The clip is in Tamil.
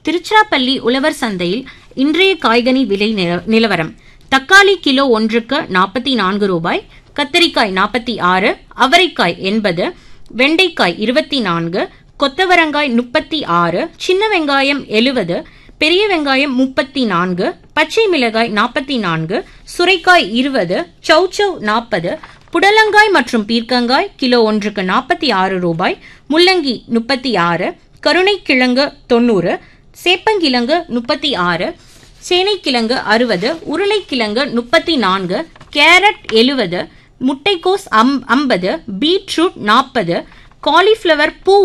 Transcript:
திருச்சிராப்பள்ளி உழவர் சந்தையில் இன்றைய காய்கனி விலை நில- நிலவரம் தக்காளி கிலோ ஒன்றுக்கு நாற்பத்தி நான்கு ரூபாய் கத்தரிக்காய் நாற்பத்தி ஆறு அவரைக்காய் எண்பது வெண்டைக்காய் இருபத்தி நான்கு கொத்தவரங்காய் முப்பத்தி ஆறு சின்ன வெங்காயம் எழுவது பெரிய வெங்காயம் முப்பத்தி நான்கு பச்சை மிளகாய் நாற்பத்தி நான்கு சுரைக்காய் இருபது சௌச்சவ் நாற்பது புடலங்காய் மற்றும் பீர்க்கங்காய் கிலோ ஒன்றுக்கு நாற்பத்தி ஆறு ரூபாய் முள்ளங்கி முப்பத்தி ஆறு கருணைக்கிழங்கு தொண்ணூறு சேப்பங்கிழங்கு முப்பத்தி ஆறு சேனைக்கிழங்கு அறுபது உருளைக்கிழங்கு முப்பத்தி நான்கு கேரட் எழுவது முட்டைக்கோஸ் அம் ஐம்பது பீட்ரூட் நாற்பது காலிஃப்ளவர் பூ